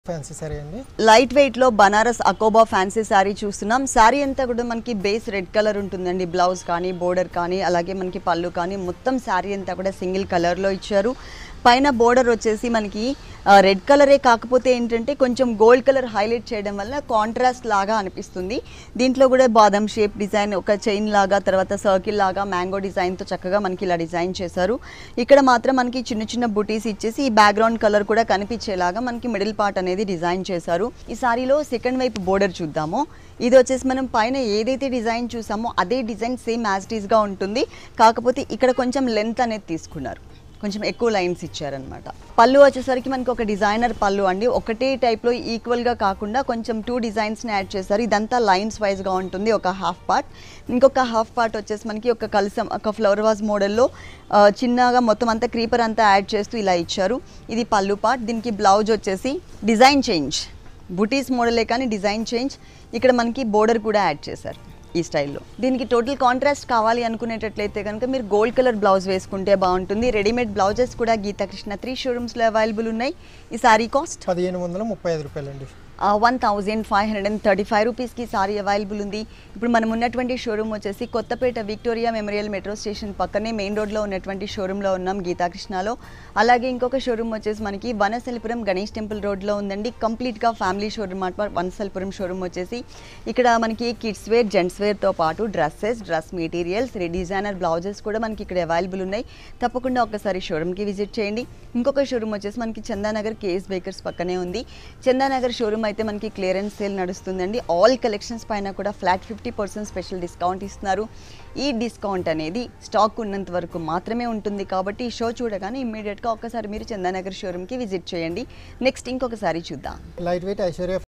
fancy సరే అండి light weight లో బనారస్ అకోబా ఫ్యాన్సీ శారీ చూస్తున్నాం శారీ అంతా కూడా మనకి బేస్ రెడ్ కలర్ ఉంటుందండి బ్లౌజ్ కానీ బోర్డర్ కానీ అలాగే మనకి పళ్ళు కానీ మొత్తం శారీ అంతా కూడా సింగిల్ కలర్ లో ఇచ్చారు పైన బోర్డర్ వచ్చేసి మనకి రెడ్ కలరే కాకపోతే ఏంటంటే కొంచెం గోల్డ్ కలర్ హైలైట్ చేయడం వల్ల కాంట్రాస్ట్ లాగా అనిపిస్తుంది దీంట్లో కూడా బాదం షేప్ డిజైన్ ఒక చైన్ లాగా తర్వాత సర్కిల్ లాగా మ్యాంగో డిజైన్తో చక్కగా మనకి ఇలా డిజైన్ చేశారు ఇక్కడ మాత్రం మనకి చిన్న చిన్న బుటీస్ ఇచ్చేసి ఈ బ్యాక్గ్రౌండ్ కలర్ కూడా కనిపించేలాగా మనకి మిడిల్ పార్ట్ అనేది డిజైన్ చేశారు ఈ సారీలో సెకండ్ వైపు బోర్డర్ చూద్దాము ఇది వచ్చేసి మనం పైన ఏదైతే డిజైన్ చూసామో అదే డిజైన్ సేమ్ యాజ్ ఇట్ ఈస్గా ఉంటుంది కాకపోతే ఇక్కడ కొంచెం లెంత్ అనేది తీసుకున్నారు కొంచెం ఎక్కువ లైన్స్ ఇచ్చారనమాట పళ్ళు వచ్చేసరికి మనకి ఒక డిజైనర్ పళ్ళు అండి ఒకటే టైప్లో ఈక్వల్గా కాకుండా కొంచెం టూ డిజైన్స్ని యాడ్ చేశారు ఇదంతా లైన్స్ వైజ్గా ఉంటుంది ఒక హాఫ్ పార్ట్ ఇంకొక హాఫ్ పార్ట్ వచ్చేసి మనకి ఒక కలసం ఒక ఫ్లవర్ వాజ్ మోడల్లో ఆ, చిన్నగా మొత్తం అంతా క్రీపర్ అంతా యాడ్ చేస్తూ ఇలా ఇచ్చారు ఇది పళ్ళు పార్ట్ దీనికి బ్లౌజ్ వచ్చేసి డిజైన్ చేంజ్ బుటీస్ మోడలే కానీ డిజైన్ చేంజ్ ఇక్కడ మనకి బోర్డర్ కూడా యాడ్ చేశారు ఈ స్టైల్లో దీనికి టోటల్ కాంట్రాస్ట్ కావాలి అనుకునేటట్లయితే కనుక మీరు గోల్డ్ కలర్ బ్లౌజ్ వేసుకుంటే బాగుంటుంది రెడీమేడ్ బ్లౌజెస్ కూడా గీతా కృష్ణ త్రీ షోరూమ్స్లో అవైలబుల్ ఉన్నాయి ఈ సారీ కాస్ట్ పదిహేను వందల ముప్పై ఐదు రూపాయలండి one thousand five hundred and thirty five రూపీస్కి సారీ అవైలబుల్ ఉంది ఇప్పుడు మనం ఉన్నటువంటి షోరూమ్ వచ్చేసి Kothapet Victoria Memorial metro station పక్కనే మెయిన్ రోడ్లో ఉన్నటువంటి షోరూంలో ఉన్నాం గీతాకృష్ణలో అలాగే ఇంకొక షోరూమ్ వచ్చేసి మనకి వనసలిపురం గణేష్ టెంపుల్ రోడ్లో ఉందండి కంప్లీట్గా ఫ్యామిలీ షోరూమ్ మాట వనసలిపురం షోరూమ్ వచ్చేసి ఇక్కడ మనకి కిడ్స్ వేర్ జెంట్స్ వేర్తో పాటు dresses dress materials designer blouses కూడా మనకి ఇక్కడ అవైలబుల్ ఉన్నాయి తప్పకుండా ఒకసారి షోరూమ్కి విజిట్ చేయండి ఇంకొక షోరూమ్ వచ్చేసి మనకి చందానగర్ కేఎస్ బేకర్స్ పక్కనే ఉంది చందానగర్ షోరూమ్ అయితే మనకి క్లియరెన్స్ సేల్ నడుస్తుందండి ఆల్ కలెక్షన్స్ పైన కూడా flat fifty percent special discount ఇస్తున్నారు ఈ డిస్కౌంట్ అనేది స్టాక్ ఉన్నంత వరకు మాత్రమే ఉంటుంది కాబట్టి ఈ షో చూడగానే ఇమ్మీడియట్గా ఒక్కసారి మీరు చందానగర్ షోరూమ్కి విజిట్ చేయండి నెక్స్ట్ ఇంకొకసారి చూద్దాం లైట్ వెయిట్ ఐశ్వర్య